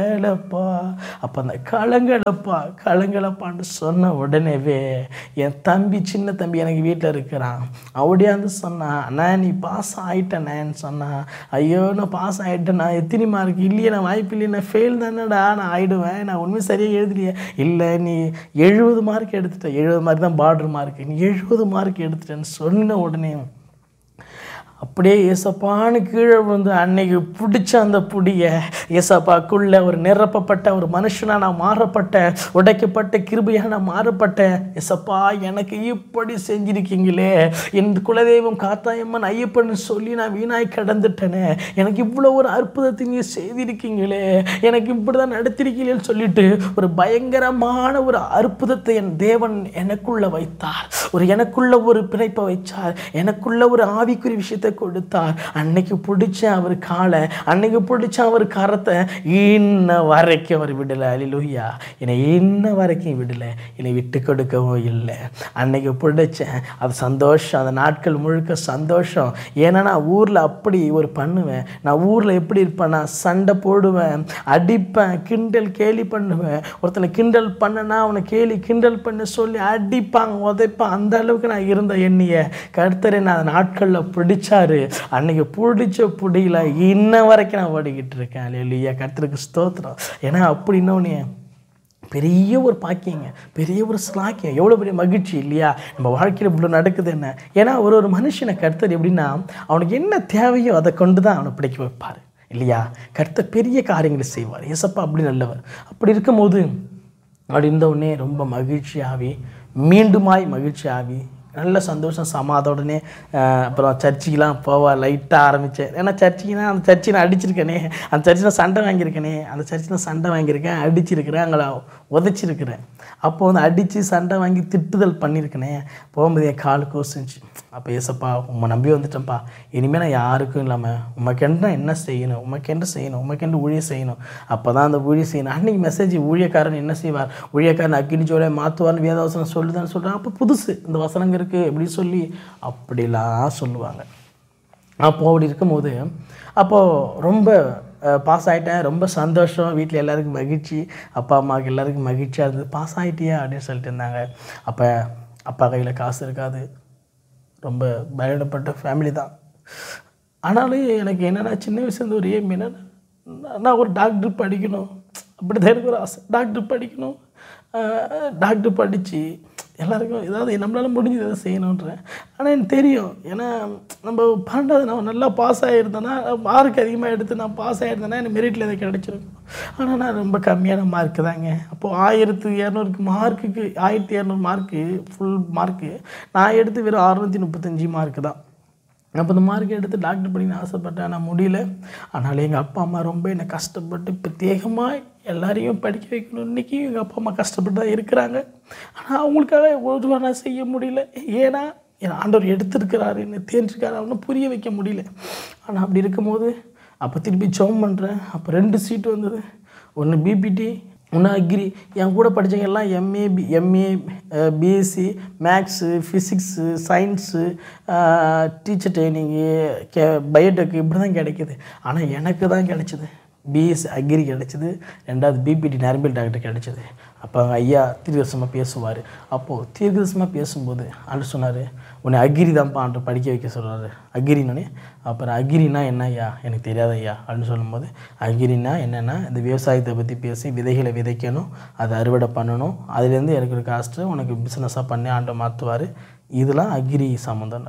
கலங்களப்பா அப்போ அந்த கலங்களப்பா கலங்களப்பான்னு சொன்ன உடனேவே என் தம்பி சின்ன தம்பி எனக்கு வீட்டில் இருக்கிறான் அப்படியாந்து சொன்னான் அண்ணா நீ பாஸ் ஆகிட்டேனேன்னு சொன்னான் ஐயோ நான் பாஸ் ஆகிட்டேன் நான் எத்தனை மார்க் இல்லையே நான் வாய்ப்பு இல்லையே நான் ஃபெயில் தானேடா நான் ஆயிடுவேன் நான் உண்மை சரியாக எழுதலையே இல்லை நீ எழுபது மார்க் எடுத்துட்ட எழுபது மார்க் தான் பார்டர் மார்க் நீ எழுபது மார்க் எடுத்துட்டேன்னு சொன்ன உடனே அப்படியே ஏசப்பான்னு கீழே விழுந்து அன்னைக்கு பிடிச்ச அந்த புடியை ஏசப்பாக்குள்ள ஒரு நிரப்பப்பட்ட ஒரு மனுஷனா நான் மாறப்பட்டேன் உடைக்கப்பட்ட கிருபையா நான் மாறப்பட்டேன் ஏசப்பா எனக்கு இப்படி செஞ்சிருக்கீங்களே என் குலதெய்வம் காத்தாயம்மன் ஐயப்பன் சொல்லி நான் வீணாய் கடந்துட்டேனே எனக்கு இவ்வளோ ஒரு அற்புதத்தை நீ செய்திருக்கீங்களே எனக்கு இப்படி தான் நடத்திருக்கீங்களேன்னு சொல்லிட்டு ஒரு பயங்கரமான ஒரு அற்புதத்தை என் தேவன் எனக்குள்ள வைத்தார் ஒரு எனக்குள்ள ஒரு பிணைப்பை வைச்சார் எனக்குள்ள ஒரு ஆவிக்குரிய விஷயத்தை கொடுத்தார் அன்னைக்கு பிடிச்ச அவர் காலை அன்னைக்கு பிடிச்ச அவர் கரத்தை இன்ன வரைக்கும் அவர் விடலை அலிலுயா என்னை இன்ன வரைக்கும் விடலை என்னை விட்டு கொடுக்கவும் இல்லை அன்னைக்கு பிடிச்சேன் அது சந்தோஷம் அந்த நாட்கள் முழுக்க சந்தோஷம் ஏன்னா நான் ஊரில் அப்படி ஒரு பண்ணுவேன் நான் ஊரில் எப்படி இருப்பேன் நான் சண்டை போடுவேன் அடிப்பேன் கிண்டல் கேலி பண்ணுவேன் ஒருத்தனை கிண்டல் பண்ணனா அவனை கேலி கிண்டல் பண்ண சொல்லி அடிப்பாங்க உதைப்பான் அந்த அளவுக்கு நான் இருந்த எண்ணிய கர்த்தரை நான் அந்த நாட்களில் பிடிச்சாரு அன்னைக்கு பிடிச்ச புடியில இன்ன வரைக்கும் நான் ஓடிக்கிட்டு இருக்கேன் இல்லையா கர்த்தருக்கு ஸ்தோத்திரம் ஏன்னா அப்படின்னோடனே பெரிய ஒரு பாக்கியங்க பெரிய ஒரு ஸ்லாக்கியம் எவ்வளோ பெரிய மகிழ்ச்சி இல்லையா நம்ம வாழ்க்கையில் இவ்வளோ நடக்குது என்ன ஏன்னா ஒரு ஒரு மனுஷனை கர்த்தர் எப்படின்னா அவனுக்கு என்ன தேவையோ அதை கொண்டு தான் அவனை பிடிக்க வைப்பார் இல்லையா கர்த்தர் பெரிய காரியங்களை செய்வார் ஏசப்பா அப்படி நல்லவர் அப்படி இருக்கும்போது அப்படி இருந்த உடனே ரொம்ப மகிழ்ச்சியாகி மீண்டுமாய் மகிழ்ச்சியாகி நல்ல சந்தோஷம் சமாத உடனே அஹ், அப்புறம் சர்ச்சுக்கெலாம் போவா லைட்டாக ஆரம்பித்தேன் ஏன்னா சர்ச்சுக்குனா அந்த சர்ச்சை நான் அடிச்சிருக்கேனே அந்த சர்ச்சில் சண்டை வாங்கியிருக்கேனே அந்த சர்ச்சில் சண்டை வாங்கியிருக்கேன் அடிச்சிருக்கிறேன் அங்கே உதைச்சிருக்கிறேன் அப்போ வந்து அடித்து சண்டை வாங்கி திட்டுதல் பண்ணியிருக்கேனே போகும்போது என் காலு கோசிச்சு அப்போ ஏசப்பா உம்மை நம்பி வந்துட்டேன்ப்பா இனிமேல் நான் யாருக்கும் இல்லாமல் உமக்கென்று நான் என்ன செய்யணும் உமக்கென்று செய்யணும் உமக்கென்று ஊழியம் செய்யணும் அப்போ தான் அந்த ஊழியம் செய்யணும் அன்றைக்கி மெசேஜ் ஊழியக்காரன் என்ன செய்வார் ஊழியக்காரன் அக்கினி ஜோலை மாற்றுவார்னு வேதவசனம் சொல்லுதான்னு சொல்கிறான் அப்போ புதுசு இந்த வசனங்க இருக்குது அப்படின்னு சொல்லி அப்படிலாம் சொல்லுவாங்க அப்போ அப்படி இருக்கும்போது அப்போது ரொம்ப பாஸ் ஆகிட்டேன் ரொம்ப சந்தோஷம் வீட்டில் எல்லாருக்கும் மகிழ்ச்சி அப்பா அம்மாவுக்கு எல்லாருக்கும் மகிழ்ச்சியாக இருந்தது பாஸ் ஆகிட்டியா அப்படின்னு சொல்லிட்டு இருந்தாங்க அப்போ அப்பா கையில் காசு இருக்காது ரொம்ப பயப்படப்பட்ட ஃபேமிலி தான் ஆனாலும் எனக்கு என்னென்னா சின்ன வயசுலேருந்து ஒரு ஏம் என்னென்னா நான் ஒரு டாக்டர் படிக்கணும் அப்படி தான் எனக்கு ஒரு ஆசை டாக்டர் படிக்கணும் டாக்டர் படித்து எல்லாருக்கும் ஏதாவது நம்மளால் முடிஞ்சது எதாவது செய்யணுன்றேன் ஆனால் எனக்கு தெரியும் ஏன்னா நம்ம பன்னெண்டாவது நான் நல்லா பாஸ் ஆகிருந்தேன்னா மார்க் அதிகமாக எடுத்து நான் பாஸ் ஆகிருந்தேன்னா எனக்கு மெரிட்டில் எதாவது கிடச்சிருக்கும் ஆனால் நான் ரொம்ப கம்மியான மார்க்கு தாங்க அப்போது ஆயிரத்து இரநூறுக்கு மார்க்குக்கு ஆயிரத்தி இரநூறு மார்க்கு ஃபுல் மார்க்கு நான் எடுத்து வெறும் அறுநூற்றி முப்பத்தஞ்சு மார்க்கு தான் அப்போ இந்த மார்க் எடுத்து டாக்டர் படிக்கணும்னு ஆசைப்பட்டேன் ஆனால் முடியல அதனால் எங்கள் அப்பா அம்மா ரொம்ப என்னை கஷ்டப்பட்டு பிரத்யேகமாக எல்லாரையும் படிக்க வைக்கணும் இன்றைக்கி எங்கள் அப்பா அம்மா கஷ்டப்பட்டு தான் இருக்கிறாங்க ஆனால் அவங்களுக்காக ஒரு நான் செய்ய முடியல ஏன்னா என் ஆண்டவர் எடுத்திருக்கிறாரு என்ன தேர்ந்திருக்காரு அவனை புரிய வைக்க முடியல ஆனால் அப்படி இருக்கும்போது அப்போ திருப்பி ஜெபம் பண்ணுறேன் அப்போ ரெண்டு சீட்டு வந்தது ஒன்று பிபிடி ஒன்று அக்ரி என் கூட படித்தவங்க எல்லாம் MA B MA BSc maths physics science teacher training கே பயோடெக் இப்படி தான் கிடைக்கிது ஆனால் எனக்கு தான் கிடைச்சிது பிஎஸ்சி அக்ரி கிடச்சிது ரெண்டாவது பிபிடி நரம்பியல் டாக்டர் கிடச்சிது அப்போ அவங்க ஐயா தீர்க்கதரிசனமாக பேசுவார் அப்போது தீர்க்கதரிசனமாக பேசும்போது ஆண்டு சொன்னார் உன்னை அக்ரி தான்ப்பா ஆண்டு படிக்க வைக்க சொல்கிறாரு அக்ரினோடனே அப்புறம் அக்ரினா என்ன ஐயா எனக்கு தெரியாத ஐயா அப்படின்னு சொல்லும்போது அக்ரினா என்னென்னா இந்த விவசாயத்தை பற்றி பேசி விதைகளை விதைக்கணும் அதை அறுவடை பண்ணணும் அதுலேருந்து எனக்கு ஒரு காஸ்ட்டு உனக்கு பிஸ்னஸாக பண்ணி ஆண்டை மாற்றுவார் இதெல்லாம் அக்ரி சம்மந்தம்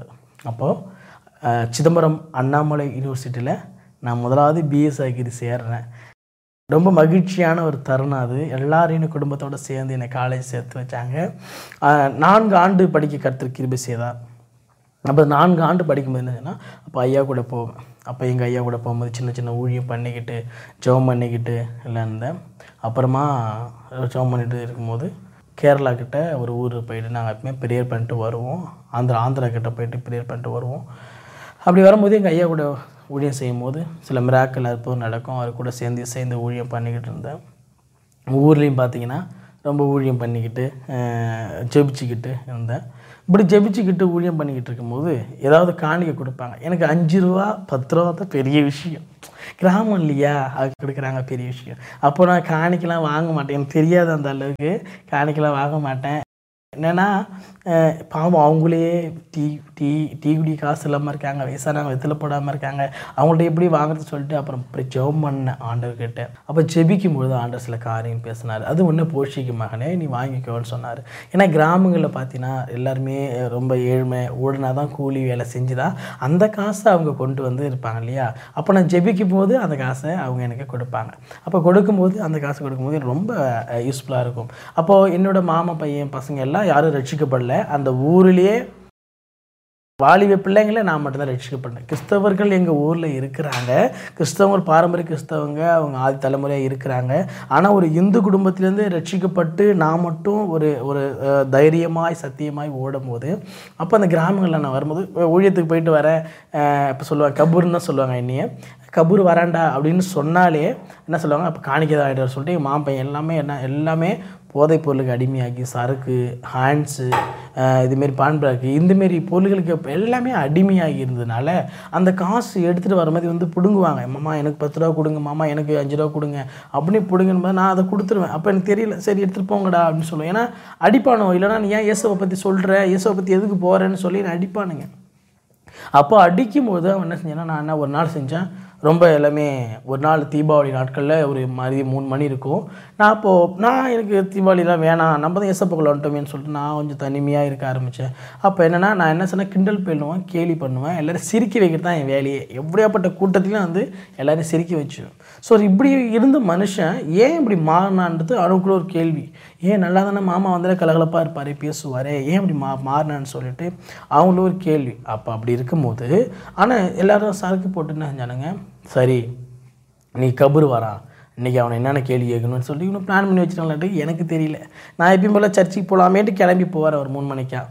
அப்போது சிதம்பரம் அண்ணாமலை யூனிவர்சிட்டியில் நான் முதலாவது பிஎஸ் அக்ரி சேர்றேன் ரொம்ப மகிழ்ச்சியான ஒரு தருணம் அது எல்லாரையும் குடும்பத்தோடு சேர்ந்து என்னை காலேஜ் சேர்த்து வச்சாங்க ஆஹ் நான்கு ஆண்டு படிக்க கருத்து கிருபை செய்தார் அப்போ நான்கு ஆண்டு படிக்கும்போது என்னன்னா அப்போ ஐயா கூட போவேன் அப்போ எங்கள் ஐயா கூட போகும்போது சின்ன சின்ன ஊழியம் பண்ணிக்கிட்டு ஜெபம் பண்ணிக்கிட்டு எல்லாம் இருந்தேன் அப்புறமா ஜெபம் பண்ணிட்டு இருக்கும்போது கேரளா கிட்ட ஒரு ஊர் போயிட்டு நாங்கள் எப்பவுமே ப்ரேயர் பண்ணிட்டு வருவோம் ஆந்திரா ஆந்திரா கிட்ட போயிட்டு ப்ரேயர் பண்ணிட்டு வருவோம் அப்படி வரும்போது எங்கள் ஐயா கூட ஊழியம் செய்யும்போது சில மிராக்கள் அற்புதம் நடக்கும் அவர் கூட சேர்ந்து சேர்ந்து ஊழியம் பண்ணிக்கிட்டு இருந்தேன் ஊர்லேயும் பார்த்தீங்கன்னா ரொம்ப ஊழியம் பண்ணிக்கிட்டு அஹ், ஜெபிச்சுக்கிட்டு இருந்தேன் இப்படி ஜெபிச்சுக்கிட்டு ஊழியம் பண்ணிக்கிட்டு இருக்கும்போது ஏதாவது காணிக்கை கொடுப்பாங்க எனக்கு அஞ்சு ரூபா பத்து ரூபா தான் பெரிய விஷயம் கிராமம் இல்லையா அது கொடுக்குறாங்க பெரிய விஷயம் அப்போ நான் காணிக்கெல்லாம் வாங்க மாட்டேன் எனக்கு தெரியாது அந்த அளவுக்கு காணிக்கெல்லாம் வாங்க மாட்டேன் என்னென்னா அஹ், பாவம் அவங்களே டீ டீ டீ குடி காசு இல்லாமல் இருக்காங்க வயசானவங்க வெத்தில் போடாமல் இருக்காங்க அவங்கள்ட்ட எப்படி வாங்குறது சொல்லிட்டு அப்புறம் அப்புறம் ஜெபம் பண்ணேன் ஆண்டவர்கிட்ட அப்போ ஜெபிக்கும் பொழுது ஆண்டவர் சில காரியம் பேசினார் அது ஒன்று போஷிக்கு மகனே நீ வாங்கிக்கோன்னு சொன்னார் ஏன்னா கிராமங்களில் பார்த்தீங்கன்னா எல்லாருமே ரொம்ப ஏழ்மை ஓடுனா தான் கூலி வேலை செஞ்சு தான் அந்த காசை அவங்க கொண்டு வந்து இருப்பாங்க இல்லையா அப்போ நான் ஜெபிக்கும் போது அந்த காசை அவங்க எனக்கு கொடுப்பாங்க அப்போ கொடுக்கும்போது அந்த காசு கொடுக்கும்போது எனக்கு ரொம்ப யூஸ்ஃபுல்லாக இருக்கும் அப்போது என்னோட மாமா பையன் பசங்க எல்லாம் யாரும் ரட்சிக்கப்படல அந்த ஊர்லேயே வாலிப பிள்ளைங்கள நான் மட்டும்தான் ரட்சிக்கப்பட்டேன் கிறிஸ்தவர்கள் எங்கள் ஊரில் இருக்கிறாங்க கிறிஸ்தவங்கள் பாரம்பரிய கிறிஸ்தவங்க அவங்க ஆதி தலைமுறையாக இருக்கிறாங்க ஆனால் ஒரு இந்து குடும்பத்திலேருந்து ரட்சிக்கப்பட்டு நான் மட்டும் ஒரு ஒரு அஹ், தைரியமாய் சத்தியமாய் ஓடும் போது அப்போ அந்த கிராமங்களில் நான் வரும்போது ஊழியத்துக்கு போயிட்டு வரேன் இப்போ சொல்லுவாங்க கபூர்னு தான் சொல்லுவாங்க என்னைய கபூர் வராண்டா அப்படின்னு சொன்னாலே என்ன சொல்லுவாங்க அப்போ காணிக்கை ஆகிட்டு சொல்லிட்டு எங்கள் மாம்பையன் எல்லாமே என்ன எல்லாமே போதைப் பொருளுக்கு அடிமையாகி சரக்கு ஹேண்ட்ஸு இதுமாரி பான்பராக்கு இந்தமாரி பொருள்களுக்கு இப்ப எல்லாமே அடிமையாகி இருந்ததுனால அந்த காசு எடுத்துகிட்டு வர மாதிரி வந்து பிடுங்குவாங்க மாமா எனக்கு பத்து ரூபா கொடுங்க மாமா எனக்கு அஞ்சு ரூபா கொடுங்க அப்படின்னு பிடுங்கணும் போது நான் அதை கொடுத்துருவேன் அப்போ எனக்கு தெரியல சரி எடுத்துகிட்டு போங்கடா அப்படின்னு சொல்லுவேன் ஏன்னா அடிப்பானோ இல்லைனா நீ ஏன் இயேசுவை பற்றி சொல்கிற இயேசுவை பற்றி எதுக்கு போகிறேன்னு சொல்லி நான் அடிப்பானுங்க அப்போ அடிக்கும்போது அவன் என்ன செஞ்சானா நான் என்ன ஒரு நாள் செஞ்சேன் ரொம்ப எல்லாமே ஒரு நாள் தீபாவளி நாட்களில் ஒரு மதியம் மூணு மணி இருக்கும் நான் அப்போது நான் எனக்கு தீபாவளிலாம் வேணாம் நம்ம தான் எசப்பக்குள்ள வந்துட்டோமேன்னு சொல்லிட்டு நான் கொஞ்சம் தனிமையாக இருக்க ஆரம்பித்தேன் அப்போ என்னென்னா நான் என்ன சொன்னேன் கிண்டல் பண்ணுவேன் கேலி பண்ணுவேன் எல்லோரும் சிரிக்க வைக்கிறது தான் என் வேலையே எப்படியாப்பட்ட கூட்டத்திலையும் வந்து எல்லாரையும் சிரிக்க வச்சுருவேன் ஸோ இப்படி இருந்த மனுஷன் ஏன் இப்படி மாறினான்றது அவனுக்குள்ள ஒரு கேள்வி ஏன் நல்லா தானே மாமா வந்து கலகலப்பாக இருப்பார் பேசுவார் ஏன் இப்படி மா மாறினான்னு சொல்லிட்டு அவங்களும் ஒரு கேள்வி அப்போ அப்படி இருக்கும்போது ஆனால் எல்லாரும் சரக்கு போட்டு என்ன செஞ்சானுங்க சரி நீ கபூர் வரான் இன்றைக்கி அவனை என்னென்ன கேள்வி கேட்கணும்னு சொல்லி இவனு பிளான் பண்ணி வச்சுட்டாங்களாட்டு எனக்கு தெரியல நான் எப்பயும் போல் சர்ச்சுக்கு போகலாமேட்டு கிளம்பி போவார் ஒரு மூணு மணிக்கா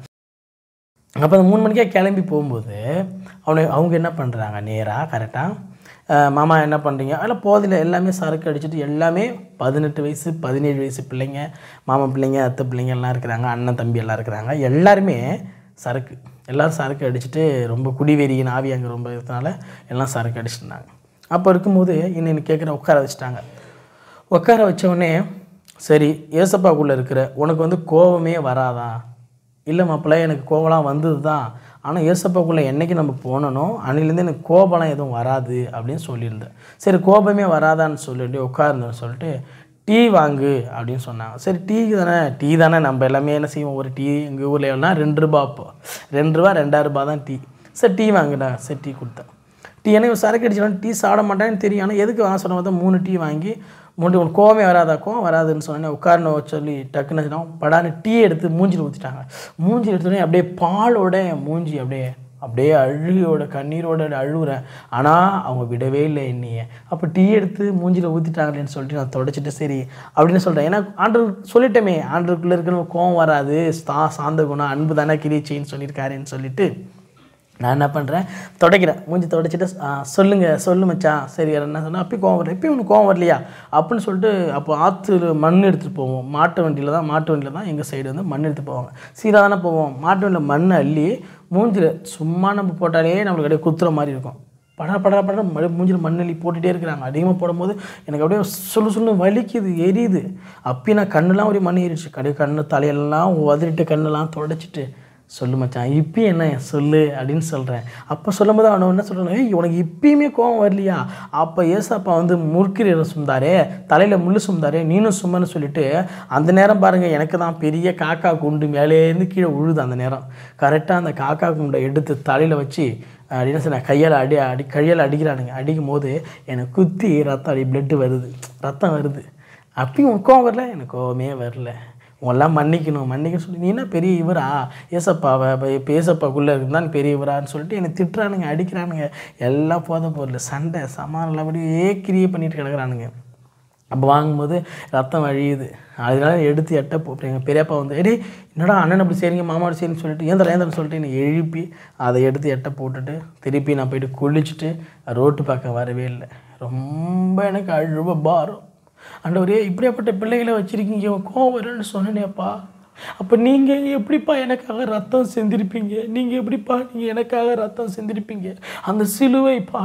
அப்போ அந்த மூணு மணிக்கா கிளம்பி போகும்போது அவனை அவங்க என்ன பண்ணுறாங்க நேராக கரெக்டாக மாமா என்ன பண்ணுறீங்க அதில் போதில் எல்லாமே சரக்கு அடிச்சுட்டு எல்லாமே பதினெட்டு வயசு பதினேழு வயசு பிள்ளைங்க மாமா பிள்ளைங்க அத்தை பிள்ளைங்க எல்லாம் இருக்கிறாங்க அண்ணன் தம்பி எல்லாம் இருக்கிறாங்க எல்லாருமே சரக்கு எல்லோரும் சரக்கு அடிச்சுட்டு ரொம்ப குடிவெறியின் ஆவி அங்கே ரொம்ப இருக்கிறதுனால எல்லாம் சரக்கு அடிச்சிருந்தாங்க அப்போ இருக்கும்போது என்னென்னு கேட்குற உட்கார வச்சுட்டாங்க உட்கார வச்சவொடனே சரி ஏசப்பாக்குள்ளே இருக்கிற உனக்கு வந்து கோபமே வராதா இல்லை மாப்பிள்ள எனக்கு கோபம்லாம் வந்தது தான் ஆனால் ஏசப்பாக்குள்ளே என்னைக்கு நம்ம போனனோ அன்னிலேருந்து எனக்கு கோபம்லாம் எதுவும் வராது அப்படின்னு சொல்லியிருந்தேன் சரி கோபமே வராதான்னு சொல்லிட்டு உட்கார்ந்தேன்னு சொல்லிட்டு டீ வாங்கு அப்படின்னு சொன்னாங்க சரி டீ தானே டீ தானே நம்ம எல்லாமே என்ன செய்வோம் ஒரு டீ எங்கள் ஊரில் எல்லாம் ரெண்டு ரூபா அப்போ ரெண்டு ரூபா ரெண்டாயிரம் ரூபா தான் டீ சரி டீ வாங்குடா சரி டீ கொடுத்தேன் டீ எனக்கு சரக்கு அடிச்சாலும் டீ சாப்பிட மாட்டேன்னு தெரியும் ஆனால் எதுக்கு வாங்க சொன்ன பார்த்தா மூணு டீ வாங்கி மூணு உனக்கு கோவமே வராதா கோவம் வராதுன்னு சொன்னேன் உட்காரணும் சொல்லி டக்குன்னு சொன்னா, படான்னு டீ எடுத்து மூஞ்சில் ஊற்றிட்டாங்க மூஞ்சில் எடுத்தோடனே அப்படியே பாலோட என் மூஞ்சி அப்படியே அப்படியே அழுகையோட கண்ணீரோட அழுகுறேன் ஆனால் அவங்க விடவே இல்லை என்னைய அப்போ டீ எடுத்து மூஞ்சில் ஊற்றிட்டாங்களேன்னு சொல்லிட்டு நான் தொடச்சிட்டு சரி அப்படின்னு சொல்கிறேன் ஏன்னா ஆண்டவர் சொல்லிட்டோமே ஆண்டவருக்குள்ளே இருக்கிற கோவம் வராது சா சாந்த குணம் அன்பு தானே கிரீச்சின்னு சொல்லியிருக்காருன்னு சொல்லிட்டு நான் என்ன பண்ணுறேன் தொடக்கிறேன் மூஞ்சி தொடச்சிட்டு "ஆ, சொல்லுங்க சொல்லு மச்சான் சரி வேறு என்ன சொன்னால் அப்பயும் கோவம் வரல இப்பயும் உனக்கு கோவம் வரலையா அப்படின்னு சொல்லிட்டு அப்போ ஆற்றுல மண் எடுத்துகிட்டு போவோம் மாட்டு வண்டியில் தான் மாட்டு வண்டியில் தான் எங்கள் சைடு வந்து மண் எடுத்து போவாங்க சீராக தானே போவோம் மாட்டு வண்டியில் மண் அள்ளி மூஞ்சில் சும்மா நம்ம போட்டாலே நம்மளுக்கு அப்படியே குத்துற மாதிரி இருக்கும் படா படா படா மழை மூஞ்சில் மண்ணள்ளி போட்டுகிட்டே இருக்கிறாங்க அதிகமாக போடும்போது எனக்கு அப்படியே சொல்லு சொல்லு வலிக்குது எரியுது அப்பயும் நான் கண்ணெல்லாம் ஒரு மண் ஏறிடுச்சு கடை கண்ணு தலையெல்லாம் உதறிட்டு கண்ணெல்லாம் தொடச்சிட்டு சொல்லு மச்சான் இப்பயும் என்ன சொல்லு அப்படின்னு சொல்கிறேன் அப்போ சொல்லும்போது அவனை என்ன சொல்கிறான் ஏய் உனக்கு இப்பயுமே கோவம் வரலையா அப்போ ஏசப்பா வந்து முறுக்கிறீரை சும்தாரே தலையில் முள்ளு சும்தாரே நீனும் சும்மன்னு சொல்லிட்டு அந்த நேரம் பாருங்கள் எனக்கு தான் பெரிய காக்கா குண்டு மேலேருந்து கீழே உழுது அந்த நேரம் கரெக்டாக அந்த காக்கா குண்டை எடுத்து தலையில் வச்சு அப்படின்னு சொன்ன கையால் அடி அடி கையால் அடிக்கிறானுங்க அடிக்கும் போது எனக்கு குத்தி ரத்தம் அடி பிளட்டு வருது ரத்தம் வருது அப்பயும் உனக்கு கோவம் வரல எனக்கு கோவமே வரல உங்களாம் மன்னிக்கணும் மன்னிக்க சொல்லி நீ என்ன பெரிய இவரா ஏசப்பாவை இப்போ ஏசப்பாக்குள்ளே இருந்தால் நீ பெரிய இவரான்னு சொல்லிட்டு என்னை திட்டுறானுங்க அடிக்கிறானுங்க எல்லாம் போத பொருள் சண்டை சமாதானம் அப்படியே கிரியை பண்ணிட்டு கிடக்குறானுங்க அப்போ வாங்கும்போது ரத்தம் வழியுது அதனால எடுத்து எட்ட போ எங்கள் பெரியப்பா வந்து எடே என்னடா அண்ணன் அப்படி சரிங்க மாமா அப்படி சரின்னு சொல்லிட்டு ஏந்திர ஏந்திரன்னு சொல்லிட்டு என்னை எழுப்பி அதை எடுத்து எட்ட போட்டுட்டு திருப்பி நான் போயிட்டு குளிச்சுட்டு ரோட்டு பக்கம் வரவே இல்லை ரொம்ப எனக்கு அழுவ பாரம் ஆண்டவரே இப்படியாப்பட்ட பிள்ளைகளை வச்சுருக்கீங்க கோவம் வரும்னு சொன்னேனேப்பா அப்போ நீங்கள் எப்படிப்பா எனக்காக ரத்தம் சிந்திருப்பீங்க நீங்கள் எப்படிப்பா நீங்கள் எனக்காக ரத்தம் சிந்திருப்பீங்க அந்த சிலுவை பாடு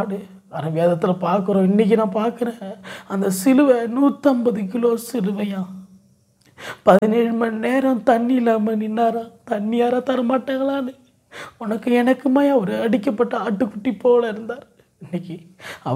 வர வேதத்தில் பார்க்குறோம் இன்றைக்கி நான் பார்க்குறேன் அந்த சிலுவை நூற்றம்பது கிலோ சிலுவையா பதினேழு மணி நேரம் தண்ணி இல்லாமல் நின்னாரா தண்ணி யாரா தர மாட்டாங்களான்னு உனக்கு எனக்குமா அவர் அடிக்கப்பட்ட ஆட்டுக்குட்டி போல இருந்தார் இன்னைக்கு அவர்